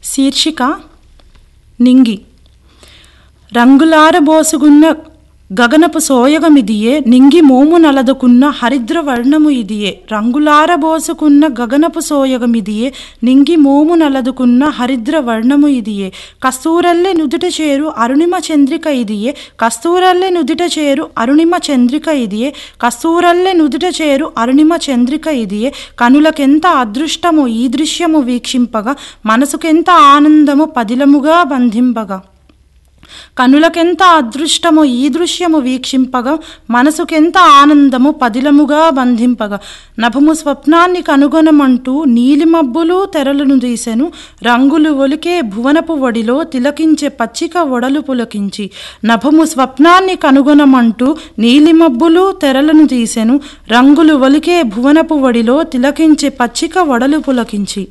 శీర్షిక నింగి రంగులారబోసుగున్న గగనపు సోయగమిదియే నింగి మోము నలదుకున్న హరిద్ర వర్ణము ఇదియే రంగులారబోసుకున్న గగనపు సోయగమిదియే నింగి మోము నలదుకున్న హరిద్ర వర్ణము ఇదియే కస్తూరల్లె నుదుట చేరు అరుణిమ చంద్రిక ఇదియే కస్తూరల్లె నుదుట చేరు అరుణిమ చంద్రిక ఇదియే కస్తూరల్లె నుదుట చేరు అరుణిమ చంద్రిక ఇదియే కనులకెంత అదృష్టము ఈ దృశ్యము వీక్షింపగా మనసుకెంత ఆనందము పదిలముగా బంధింపగా కనులకెంత అదృష్టము ఈ దృశ్యము వీక్షింపగా మనసుకెంత ఆనందము పదిలముగా బంధింపగా నభము స్వప్నాన్ని కనుగొనమంటూ నీలిమబ్బులు తెరలను తీసెను రంగులు ఒలికే భువనపు ఒడిలో తిలకించే పచ్చిక ఒడలు పులకించి నభము స్వప్నాన్ని కనుగొనమంటూ నీలిమబ్బులు తెరలను తీసెను రంగులు ఒలికే భువనపు ఒడిలో తిలకించే పచ్చిక ఒడలు పులకించి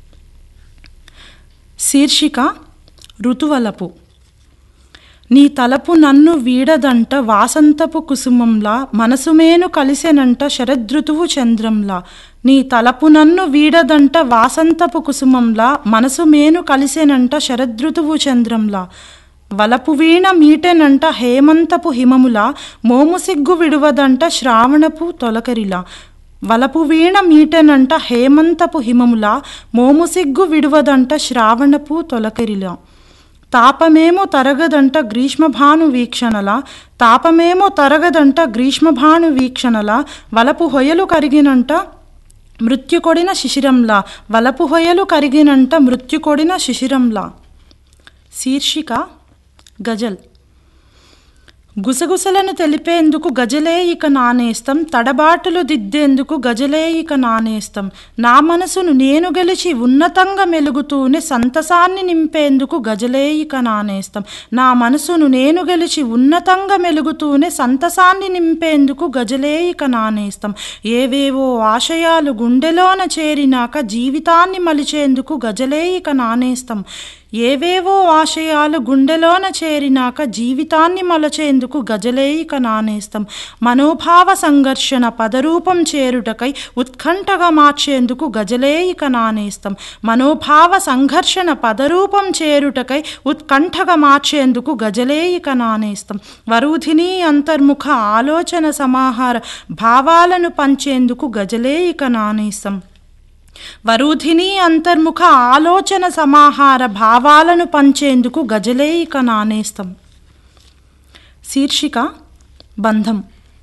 శీర్షిక ఋతువలపు నీ తలపు నన్ను వీడదంట వాసంతపు కుసుమంలా మనసుమేను కలిసెనంట శరదృతువు చంద్రంలా నీ తలపు నన్ను వీడదంట వాసంతపు కుసుమంలా మనసుమేను కలిసెనంట శరదృతువు చంద్రంలా వలపు వీణ మీటెనంట హేమంతపు హిమములా మోము సిగ్గు విడువదంట శ్రావణపు తొలకరిలా వలపు వీణ మీటెనంట హేమంతపు హిమములా మోము సిగ్గు విడువదంట శ్రావణపు తొలకరిలా తాపమేమో తరగదంట గ్రీష్మభాను వీక్షణల తాపమేమో తరగదంట గ్రీష్మభాను వీక్షణల వలపు హొయలు కరిగినంట మృత్యుకొడిన శిశిరంలా వలపు హొయలు కరిగినంట మృత్యుకొడిన శిశిరంలా శీర్షిక గజల్ గుసగుసలను తెలిపేందుకు గజలే ఇక నానేస్తం తడబాటులు దిద్దేందుకు గజలే ఇక నానేస్తం నా మనసును నేను గెలిచి ఉన్నతంగా మెలుగుతూనే సంతసాన్ని నింపేందుకు గజలే ఇక నానేస్తం నా మనసును నేను గెలిచి ఉన్నతంగా మెలుగుతూనే సంతసాన్ని నింపేందుకు గజలే ఇక నానేస్తం ఏవేవో ఆశయాలు గుండెలోన చేరినాక జీవితాన్ని మలిచేందుకు గజలే ఇక నానేస్తం ఏవేవో ఆశయాలు గుండెలోన చేరినాక జీవితాన్ని మలచేందుకు గజలే ఇక నానేస్తం మనోభావ సంఘర్షణ పదరూపం చేరుటకై ఉత్కంఠగా మార్చేందుకు గజలే ఇక నానేస్తం మనోభావ సంఘర్షణ పదరూపం చేరుటకై ఉత్కంఠగా మార్చేందుకు గజలే ఇక నానేస్తం వరుధిని అంతర్ముఖ ఆలోచన సమాహార భావాలను పంచేందుకు గజలే ఇక నానేస్తం వరుధిని అంతర్ముఖ ఆలోచన సమాహార భావాలను పంచేందుకు గజలే ఇక నానేస్తం శీర్షిక బంధం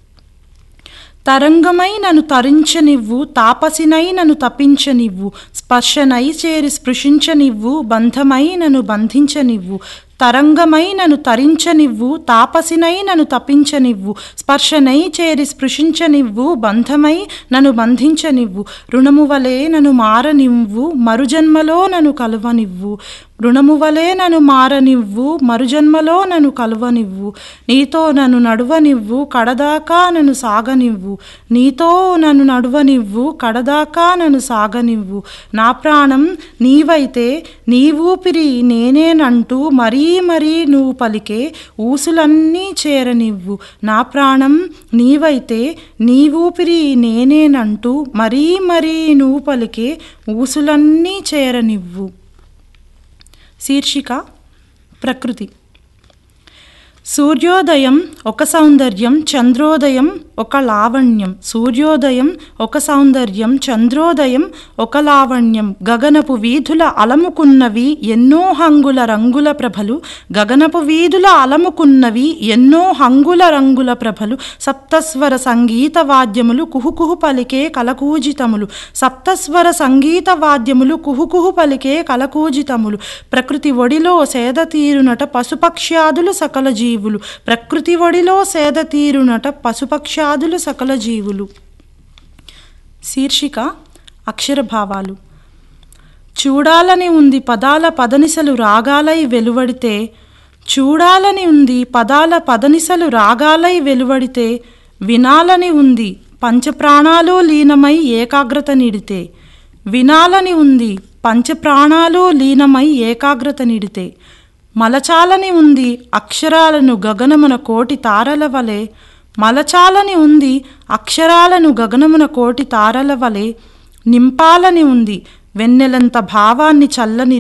తరంగమై నన్ను తరించనివ్వు తాపసినై నన్ను తపించనివ్వు స్పర్శనై చేరి స్పృశించనివ్వు బంధమై నన్ను బంధించనివ్వు తరంగమై నన్ను తరించనివ్వు తాపసినై నన్ను తపించనివ్వు స్పర్శనై చేరి స్పృశించనివ్వు బంధమై నన్ను బంధించనివ్వు రుణము వలె నన్ను మారనివ్వు మరుజన్మలో నన్ను కలువనివ్వు రుణము వలె నన్ను మారనివ్వు మరుజన్మలో నన్ను కలువనివ్వు నీతో నన్ను నడువనివ్వు కడదాకా నన్ను సాగనివ్వు నీతో నన్ను నడువనివ్వు కడదాకా నన్ను సాగనివ్వు నా ప్రాణం నీవైతే నీ ఊపిరి నేనేనంటూ మరీ మరీ నువ్వు పలికే ఊసులన్నీ చేరనివ్వు నా ప్రాణం నీవైతే నీ ఊపిరి నేనేనంటూ మరీ మరీ నువ్వు పలికే ఊసులన్నీ చేరనివ్వు శీర్షిక ప్రకృతి సూర్యోదయం ఒక సౌందర్యం చంద్రోదయం ఒక లావణ్యం సూర్యోదయం ఒక సౌందర్యం చంద్రోదయం ఒక లావణ్యం గగనపు వీధుల అలముకున్నవి ఎన్నో హంగుల రంగుల ప్రభలు గగనపు వీధుల అలముకున్నవి ఎన్నో హంగుల రంగుల ప్రభలు సప్తస్వర సంగీత వాద్యములు కుహుకుహు పలికే కలకూజితములు సప్తస్వర సంగీత వాద్యములు కుహుకుహు పలికే కలకూజితములు ప్రకృతి ఒడిలో సేద తీరునట పశుపక్ష్యాదులు సకల జీవులు ప్రకృతి ఒడిలో సేద తీరునట పశుపక్ష్యాదులు సకల జీవులు శీర్షిక అక్షరభావాలు చూడాలని ఉంది పదాల పదనిసలు రాగాలై వెలువడితే చూడాలని ఉంది పదాల పదనిసలు రాగాలై వెలువడితే వినాలని ఉంది పంచప్రాణాలు లీనమై ఏకాగ్రత నిడితే వినాలని ఉంది పంచప్రాణాలు లీనమై ఏకాగ్రత నిడితే మలచాలని ఉంది అక్షరాలను గగనమున కోటి తారల వలె మలచాలని ఉంది అక్షరాలను గగనమున కోటి తారల వలె నింపాలని ఉంది వెన్నెలంత భావాన్ని చల్లని